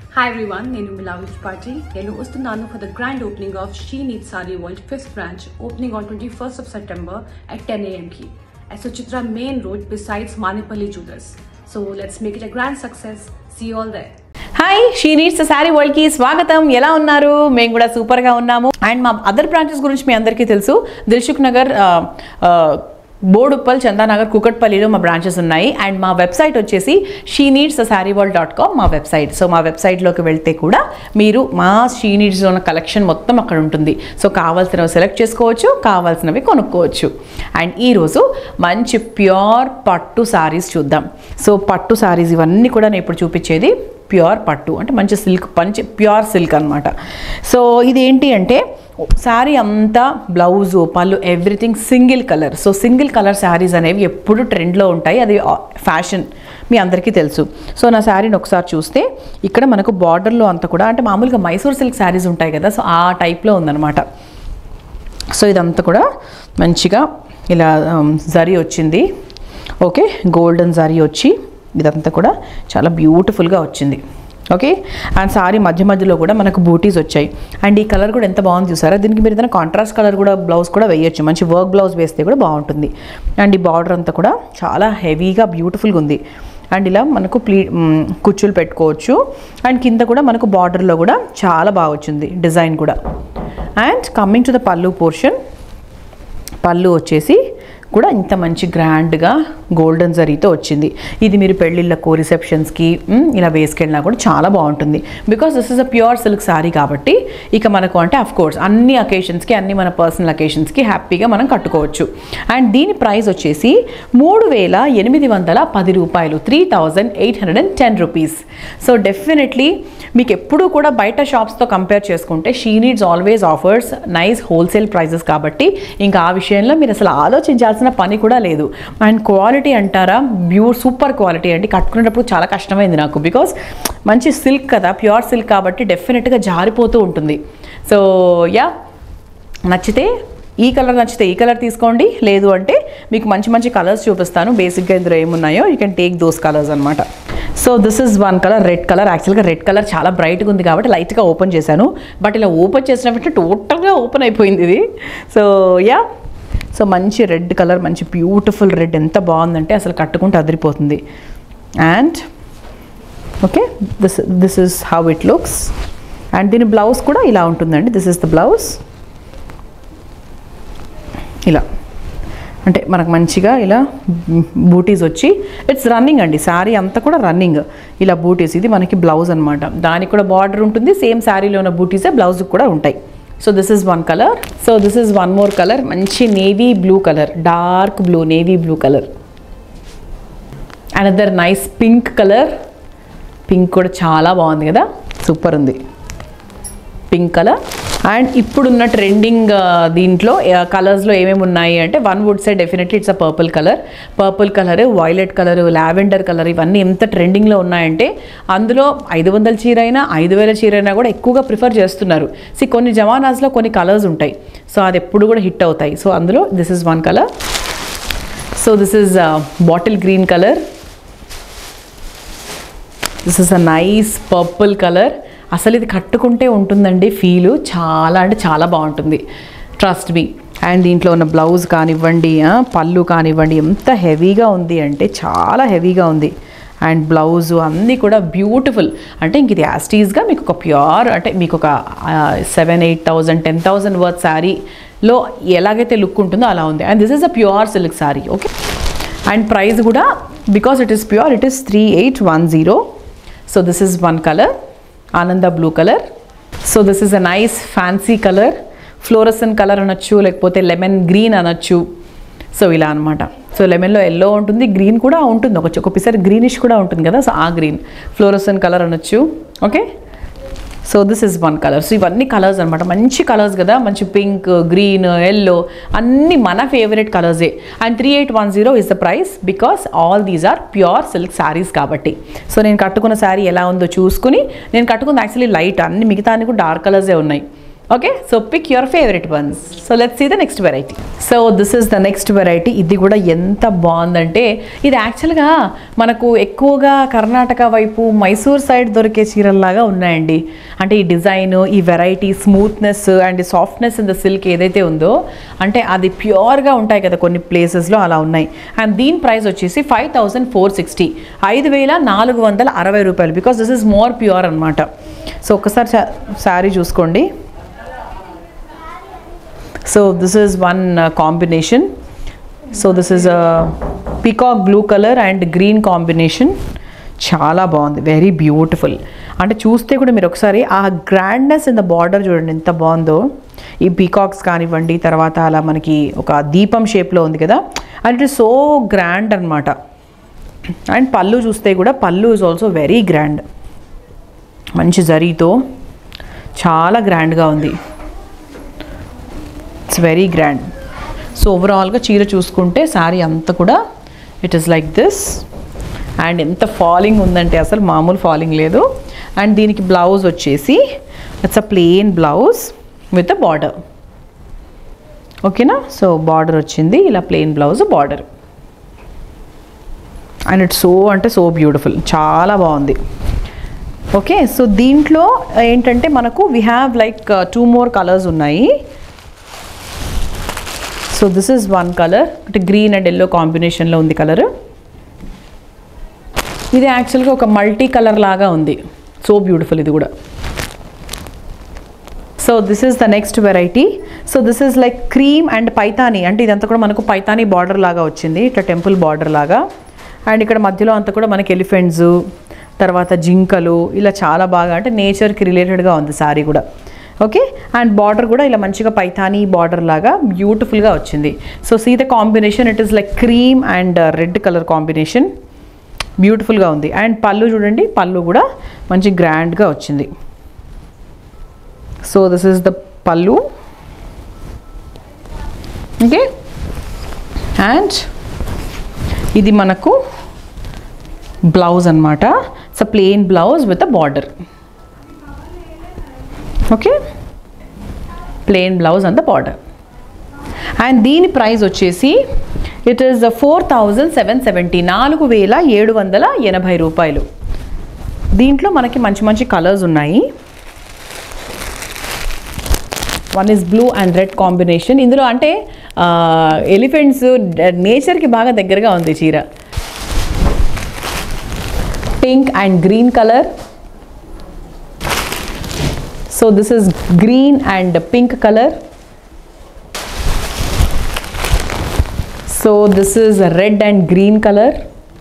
Hi everyone నేను మిలావిష్ party నేను వస్తున్నాను for the grand opening of She Needs Saree World fifth branch opening on twenty first of September at ten ఏఎంకి at Suchitra main road besides Manipali Jewelers. So let's make it a grand success. See you all there. Hi She needs Saree వరల్డ్కి స్వాగతం ఎలా ఉన్నారు మేము కూడా సూపర్గా ఉన్నాము and మా అదర్ బ్రాంచెస్ గురించి మీ అందరికీ తెలుసు దిల్సుఖ్ నగర్ ఆ, ఆ, బోడుప్పల్ చందానగర్ కుకట్పల్లిలో మా బ్రాంచెస్ ఉన్నాయి అండ్ మా వెబ్సైట్ వచ్చేసి She needs sari world dot com మా వెబ్సైట్ సో మా వెబ్సైట్లోకి వెళ్తే కూడా మీరు మా షీ నీడ్స్లో ఉన్న కలెక్షన్ మొత్తం అక్కడ ఉంటుంది సో కావాల్సినవి సెలెక్ట్ చేసుకోవచ్చు కావాల్సినవి కొనుక్కోవచ్చు అండ్ ఈరోజు మంచి ప్యూర్ పట్టు సారీస్ చూద్దాం సో పట్టు సారీస్ ఇవన్నీ కూడా నేను ఇప్పుడు చూపించేది ప్యూర్ పట్టు అంటే మంచి సిల్క్ మంచి ప్యూర్ సిల్క్ అనమాట సో ఇది ఏంటి అంటే శారీ అంతా blouse pallu everything single colour so single colour sarees అనేవి ఎప్పుడు ట్రెండ్లో ఉంటాయి అది ఫ్యాషన్ మీ అందరికీ తెలుసు సో నా శారీని ఒకసారి చూస్తే ఇక్కడ మనకు బార్డర్లో అంతా కూడా అంటే మామూలుగా మైసూర్ సిల్క్ శారీస్ ఉంటాయి కదా సో ఆ టైప్లో ఉందన్నమాట సో ఇదంతా కూడా మంచిగా ఇలా ఉమ్, జరీ వచ్చింది ఓకే గోల్డెన్ జరీ వచ్చి ఇదంతా కూడా చాలా బ్యూటిఫుల్గా వచ్చింది ఓకే అండ్ సారీ మధ్య మధ్యలో కూడా మనకు బూటీస్ వచ్చాయి అండ్ ఈ కలర్ కూడా ఎంత బాగుంది చూసారా దీనికి మీరు ఏదైనా కాంట్రాస్ట్ కలర్ కూడా బ్లౌజ్ కూడా వేయొచ్చు మంచి వర్క్ బ్లౌజ్ వేస్తే కూడా బాగుంటుంది అండ్ ఈ బార్డర్ అంతా కూడా చాలా హెవీగా బ్యూటిఫుల్గా ఉంది అండ్ ఇలా మనకు ప్లీ మ్, కుచ్చులు పెట్టుకోవచ్చు అండ్ కింద కూడా మనకు బార్డర్లో కూడా చాలా బాగా వచ్చింది డిజైన్ కూడా and coming to the pallu portion pallu వచ్చేసి కూడా ఇంత మంచి గ్రాండ్గా గోల్డెన్ జరీతో వచ్చింది ఇది మీరు పెళ్ళిళ్ళకు రిసెప్షన్స్కి మ్, ఇలా వేసుకెళ్ళినా కూడా చాలా బాగుంటుంది because this is a pure silk saree కాబట్టి ఇక మనకు అంటే అఫ్ కోర్స్ అన్ని అకేషన్స్కి అన్ని మన పర్సనల్ అకేషన్స్కి హ్యాపీగా మనం కట్టుకోవచ్చు అండ్ దీని ప్రైస్ వచ్చేసి మూడు వేల ఎనిమిది వందల పది రూపాయలు three thousand eight hundred and ten rupees so definitely మీకు ఎప్పుడూ కూడా బయట షాప్స్తో కంపేర్ చేసుకుంటే She Needs always offers nice wholesale prices కాబట్టి ఇంకా ఆ విషయంలో మీరు అసలు ఆలోచించాల్సిన పని కూడా లేదు అండ్ క్వాలిటీ అంటారా బ్యూర్ సూపర్ క్వాలిటీ అండి కట్టుకునేటప్పుడు చాలా కష్టమైంది నాకు బికాస్ మంచి సిల్క్ కదా ప్యూర్ సిల్క్ కాబట్టి డెఫినెట్గా జారిపోతూ ఉంటుంది సో యా నచ్చితే ఈ కలర్ నచ్చితే ఈ కలర్ తీసుకోండి లేదు అంటే మీకు మంచి మంచి కలర్స్ చూపిస్తాను బేసిక్గా ఇందులో ఏమున్నాయో you can take those colours అనమాట so this is one colour red colour యాక్చువల్గా రెడ్ కలర్ చాలా బ్రైట్గా ఉంది కాబట్టి లైట్గా ఓపెన్ చేశాను బట్ ఇలా ఓపెన్ చేసినప్పుడు టోటల్గా ఓపెన్ అయిపోయింది ఇది సో యా సో మంచి రెడ్ కలర్ మంచి బ్యూటిఫుల్ రెడ్ ఎంత బాగుందంటే అసలు కట్టుకుంటే అదిరిపోతుంది and okay this this is how it looks and దీని బ్లౌజ్ కూడా ఇలా ఉంటుందండి దిస్ ఇస్ ద బ్లౌజ్ ఇలా అంటే మనకు మంచిగా ఇలా బూటీస్ వచ్చి ఇట్స్ రన్నింగ్ అండి శారీ అంతా కూడా రన్నింగ్ ఇలా బూటీస్ ఇది మనకి బ్లౌజ్ అనమాట దానికి కూడా బార్డర్ ఉంటుంది సేమ్ శారీలో ఉన్న బూటీసే బ్లౌజ్ కూడా ఉంటాయి so this is one colour so this is one more colour మంచి navy blue colour dark blue navy blue colour another nice pink colour pink కూడా చాలా బాగుంది కదా సూపర్ ఉంది పింక్ కలర్ అండ్ ఇప్పుడున్న ట్రెండింగ్ దీంట్లో కలర్స్లో ఏమేమి ఉన్నాయి అంటే one would side definitely it's a purple colour purple colour violet colour lavender colour ఇవన్నీ ఎంత ట్రెండింగ్లో ఉన్నాయంటే అందులో ఐదు వందల చీర అయినా ఐదు వేల చీర అయినా కూడా ఎక్కువగా ప్రిఫర్ చేస్తున్నారు సి కొన్ని జమానాస్లో కొన్ని కలర్స్ ఉంటాయి సో అది ఎప్పుడు కూడా హిట్ అవుతాయి సో అందులో this is one colour so this is bottle green colour this is a nice purple colour అసలు ఇది కట్టుకుంటే ఉంటుందండి ఫీలు చాలా అంటే చాలా బాగుంటుంది ట్రస్ట్ మీ అండ్ దీంట్లో ఉన్న బ్లౌజ్ కానివ్వండి ఆ, పళ్ళు కానివ్వండి ఎంత హెవీగా ఉంది అంటే చాలా హెవీగా ఉంది అండ్ బ్లౌజు అన్నీ కూడా బ్యూటిఫుల్ అంటే ఇంక ఇది యాస్టీస్గా మీకు ఒక ప్యూర్ అంటే మీకు ఒక seven eight thousand ten thousand worth శారీలో ఎలాగైతే లుక్ ఉంటుందో అలా ఉంది and this is a pure silk saree okay and price కూడా because it is pure it is three eight one zero so this is one colour ఆనంద blue colour so this is a nice fancy colour fluorescent colour అనొచ్చు లేకపోతే lemon green అనొచ్చు so ఇలా అనమాట so లెమన్లో yellow ఉంటుంది green కూడా ఉంటుంది ఒక ఒక పిసర్ గ్రీనిష్ కూడా ఉంటుంది కదా సో ఆ గ్రీన్ ఫ్లోరసన్ కలర్ అనొచ్చు okay so this is one colour so ఇవన్నీ కలర్స్ అనమాట మంచి కలర్స్ కదా మంచి పింక్ గ్రీన్ ఎల్లో అన్ని మన ఫేవరెట్ కలర్సే and three eight one zero is the price because all these are pure silk sarees కాబట్టి సో నేను కట్టుకున్న శారీ ఎలా ఉందో చూసుకుని నేను కట్టుకుంది యాక్చువల్లీ లైట్ అన్ని మిగతా అన్ని కూడా డార్క్ కలర్సే ఉన్నాయి okay so pick your favourite ones so let's see the next variety so this is the next variety ఇది కూడా ఎంత బాగుందంటే ఇది యాక్చువల్గా మనకు ఎక్కువగా కర్ణాటక వైపు మైసూర్ సైడ్ దొరికే చీరల్లాగా ఉన్నాయండి అంటే ఈ డిజైన్ ఈ variety smoothness and softness in the silk ఏదైతే ఉందో అంటే అది ప్యూర్గా ఉంటాయి కదా కొన్ని ప్లేసెస్లో అలా ఉన్నాయి అండ్ దీని ప్రైస్ వచ్చేసి ఫైవ్ థౌసండ్ ఫోర్ సిక్స్టీ ఐదు వేల నాలుగు వందల అరవై రూపాయలు because this is more pure అనమాట సో ఒక్కసారి శారీ చూసుకోండి so this is one combination so this is peacock blue colour and green combination చాలా బాగుంది వెరీ బ్యూటిఫుల్ అంటే చూస్తే కూడా మీరు ఒకసారి ఆ గ్రాండ్నెస్ ఇన్ ద బార్డర్ చూడండి ఎంత బాగుందో ఈ పీకాక్స్ కానివ్వండి తర్వాత అలా మనకి ఒక దీపం షేప్లో ఉంది కదా and it is so grand అనమాట అండ్ పళ్ళు చూస్తే కూడా పళ్ళు ఇస్ ఆల్సో వెరీ గ్రాండ్ మంచి జరీతో చాలా గ్రాండ్గా ఉంది ఇట్స్ వెరీ గ్రాండ్ సో ఓవరాల్గా చీర చూసుకుంటే శారీ అంతా కూడా it is like this and ఎంత ఫాలింగ్ ఉందంటే అసలు మామూలు ఫాలింగ్ లేదు అండ్ దీనికి బ్లౌజ్ వచ్చేసి it's a plain blouse with a border ఓకేనా సో బార్డర్ వచ్చింది ఇలా plain blouse border and it's so అంటే సో బ్యూటిఫుల్ చాలా బాగుంది ఓకే సో దీంట్లో ఏంటంటే మనకు we have like two more colours ఉన్నాయి so this is one colour అంటే గ్రీన్ అండ్ ఎల్లో కాంబినేషన్లో ఉంది కలర్ ఇది యాక్చువల్గా ఒక మల్టీ కలర్ లాగా ఉంది సో బ్యూటిఫుల్ ఇది కూడా so this is the next variety so this is like cream and Paithani అంటే ఇదంతా కూడా మనకు పైతానీ బార్డర్ లాగా వచ్చింది ఇట్లా టెంపుల్ బార్డర్ లాగా అండ్ ఇక్కడ మధ్యలో అంతా కూడా మనకి ఎలిఫెంట్స్ తర్వాత జింకలు ఇలా చాలా బాగా అంటే నేచర్కి రిలేటెడ్గా ఉంది శారీ కూడా ఓకే అండ్ బార్డర్ కూడా ఇలా మంచిగా పైథానీ బార్డర్ లాగా బ్యూటిఫుల్గా వచ్చింది so see the combination it is like cream and red colour combination బ్యూటిఫుల్గా ఉంది అండ్ పళ్ళు చూడండి పళ్ళు కూడా మంచి గ్రాండ్గా వచ్చింది so this is the pallu okay and ఇది మనకు బ్లౌజ్ అనమాట it's a plain blouse with a border okay plain blouse and the border and దీని ప్రైస్ వచ్చేసి it is four thousand seven seventy నాలుగు వేల ఏడు వందల ఎనభై రూపాయలు దీంట్లో మనకి మంచి మంచి కలర్స్ ఉన్నాయి one is blue and red combination ఇందులో అంటే ఎలిఫెంట్స్ నేచర్కి బాగా దగ్గరగా ఉంది చీర pink and green colour so this is green and pink colour so this is red and green colour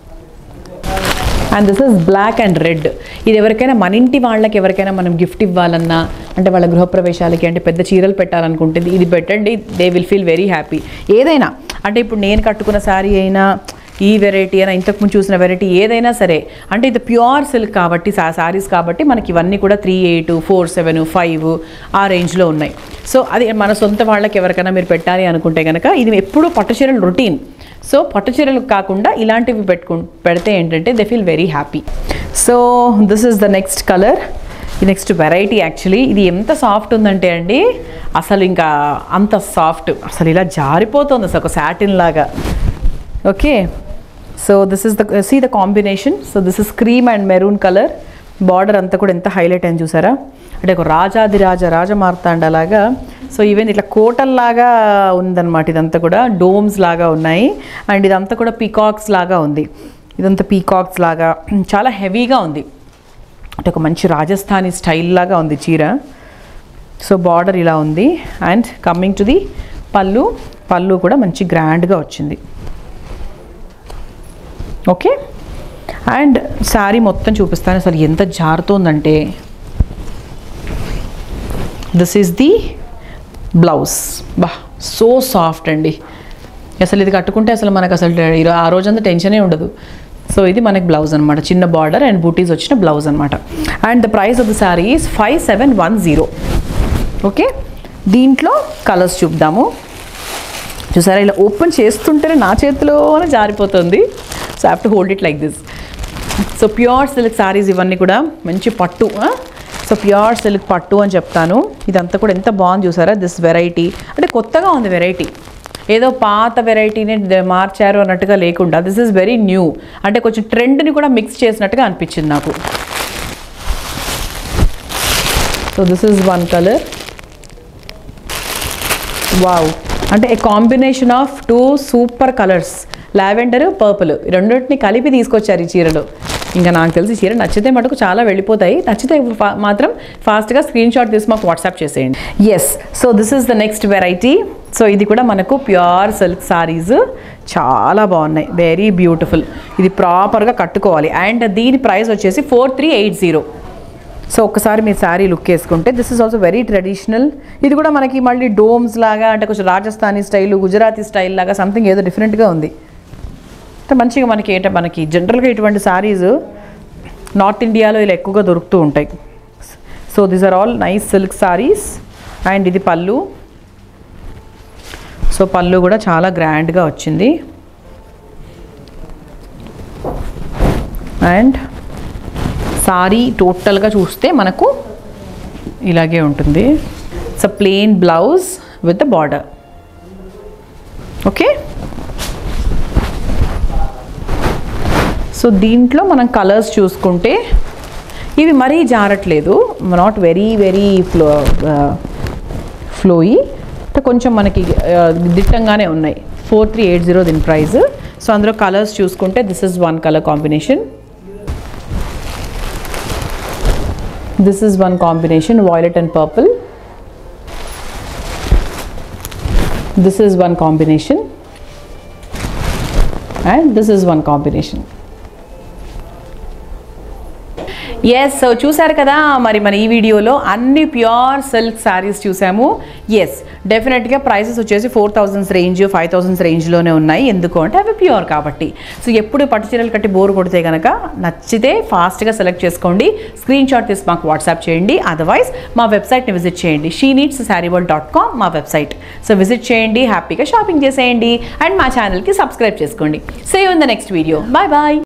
and this is black and red ఇది ఎవరికైనా మన ఇంటి వాళ్ళకి ఎవరికైనా మనం గిఫ్ట్ ఇవ్వాలన్నా అంటే వాళ్ళ గృహప్రవేశాలకి అంటే పెద్ద చీరలు పెట్టాలనుకుంటే ఇది పెట్టండి they will feel very happy ఏదైనా అంటే ఇప్పుడు నేను కట్టుకున్న శారీ అయినా ఈ వెరైటీ అయినా ఇంతకుముందు చూసిన వెరైటీ ఏదైనా సరే అంటే ఇది ప్యూర్ సిల్క్ కాబట్టి సా శారీస్ కాబట్టి మనకి ఇవన్నీ కూడా three eight four seven five ఆ రేంజ్లో ఉన్నాయి సో అది మన సొంత వాళ్ళకి ఎవరికైనా మీరు పెట్టాలి అనుకుంటే కనుక ఇది ఎప్పుడూ పట్టు చీరలు రొటీన్ సో పట్టు చీరలు కాకుండా ఇలాంటివి పెట్టుకు పెడితే ఏంటంటే they feel very happy so this is the next colour ఈ నెక్స్ట్ వెరైటీ యాక్చువల్లీ ఇది ఎంత సాఫ్ట్ ఉందంటే అండి అసలు ఇంకా అంత సాఫ్ట్ అసలు ఇలా జారిపోతుంది అసలు ఒక సాటిన్ లాగా okay so this is the see the combination so this is cream and maroon colour border అంతా కూడా ఎంత హైలైట్ అని చూసారా అంటే ఒక రాజాది రాజ రాజమార్తాండ లాగా సో ఈవెన్ ఇట్లా కోటల్లాగా ఉందన్నమాట ఇదంతా కూడా డోమ్స్ లాగా ఉన్నాయి అండ్ ఇదంతా కూడా పీకాక్స్ లాగా ఉంది ఇదంతా పీకాక్స్ లాగా చాలా హెవీగా ఉంది అంటే ఒక మంచి రాజస్థానీ స్టైల్ లాగా ఉంది చీర సో బార్డర్ ఇలా ఉంది అండ్ కమ్మింగ్ టు ది పళ్ళు పళ్ళు కూడా మంచి గ్రాండ్గా వచ్చింది ఓకే అండ్ శారీ మొత్తం చూపిస్తాను అసలు ఎంత జారుతోందంటే దిస్ ఈజ్ ది బ్లౌజ్ బా సో సాఫ్ట్ అండి అసలు ఇది కట్టుకుంటే అసలు మనకు అసలు ఈరో- ఆ రోజంతా టెన్షనే ఉండదు సో ఇది మనకి బ్లౌజ్ అనమాట చిన్న బార్డర్ అండ్ బూటీస్ వచ్చిన బ్లౌజ్ అనమాట and the price of the saree is five seven one zero okay దీంట్లో కలర్స్ చూద్దాము చూసారా ఇలా ఓపెన్ చేస్తుంటేనే నా చేతిలోనే జారిపోతుంది so have to hold it like this so pure silk sarees ఇవన్నీ కూడా మంచి పట్టు సో ప్యూర్ సిల్క్ పట్టు అని చెప్తాను ఇదంతా కూడా ఎంత బాగుంది చూసారా దిస్ వెరైటీ అంటే కొత్తగా ఉంది వెరైటీ ఏదో పాత వెరైటీని ద- మార్చారు అన్నట్టుగా లేకుండా దిస్ ఇస్ వెరీ న్యూ అంటే కొంచెం ట్రెండ్ని కూడా మిక్స్ చేసినట్టుగా అనిపించింది నాకు so this is one colour wow అంటే a combination of two super colours lavender purple రెండింటిని కలిపి తీసుకొచ్చారు ఈ చీరలు ఇంకా నాకు తెలిసి ఈ చీర నచ్చితే మటుకు చాలా వెళ్ళిపోతాయి నచ్చితే ఫా- మాత్రం ఫాస్ట్గా స్క్రీన్ షాట్ తీసి మాకు వాట్సాప్ చేసేయండి yes so this is the next variety so ఇది కూడా మనకు ప్యూర్ సిల్క్ సారీస్ చాలా బాగున్నాయి వెరీ బ్యూటిఫుల్ ఇది ప్రాపర్గా కట్టుకోవాలి అండ్ దీని ప్రైస్ వచ్చేసి four three eight zero so ఒక్కసారి మీరు శారీ లుక్ వేసుకుంటే this is also very traditional ఇది కూడా మనకి మళ్ళీ డోమ్స్ లాగా అంటే కొంచెం రాజస్థానీ స్టైల్ గుజరాతీ స్టైల్ లాగా సంథింగ్ ఏదో డిఫరెంట్గా ఉంది అంటే మంచిగా మనకి ఏంటంటే మనకి జనరల్గా ఇటువంటి శారీస్ నార్త్ ఇండియాలో ఇలా ఎక్కువగా దొరుకుతూ ఉంటాయి so these are all nice silk saris and ఇది పళ్ళు సో పళ్ళు కూడా చాలా గ్రాండ్గా వచ్చింది అండ్ సారీ టోటల్గా చూస్తే మనకు ఇలాగే ఉంటుంది it's a plain blouse with the border okay so దీంట్లో మనం కలర్స్ చూసుకుంటే ఇవి మరీ జారట్లేదు not very very flow flowy అంటే కొంచెం మనకి ఆ, దిట్టంగానే ఉన్నాయి ఫోర్ త్రీ ఎయిట్ జీరో దీని ప్రైస్ సో అందులో కలర్స్ చూసుకుంటే this is one colour combination this is one combination violet and purple this is one combination and this is one combination yes so చూసారు కదా మరి మన ఈ వీడియోలో అన్ని ప్యూర్ సిల్క్ శారీస్ చూసాము ఎస్ డెఫినెట్గా ప్రైసెస్ వచ్చేసి four thousands range five thousands రేంజ్లోనే ఉన్నాయి ఎందుకు అంటే అవి ప్యూర్ కాబట్టి సో ఎప్పుడు పట్టు చీరలు కట్టి బోర్ కొడితే కనుక నచ్చితే ఫాస్ట్గా సెలెక్ట్ చేసుకోండి స్క్రీన్ షాట్ తీసి మాకు వాట్సాప్ చేయండి అదర్వైజ్ మా వెబ్సైట్ని విజిట్ చేయండి she needs sari world dot com మా వెబ్సైట్ సో విజిట్ చేయండి హ్యాపీగా షాపింగ్ చేసేయండి అండ్ మా ఛానల్కి సబ్స్క్రైబ్ చేసుకోండి see in the next video bye bye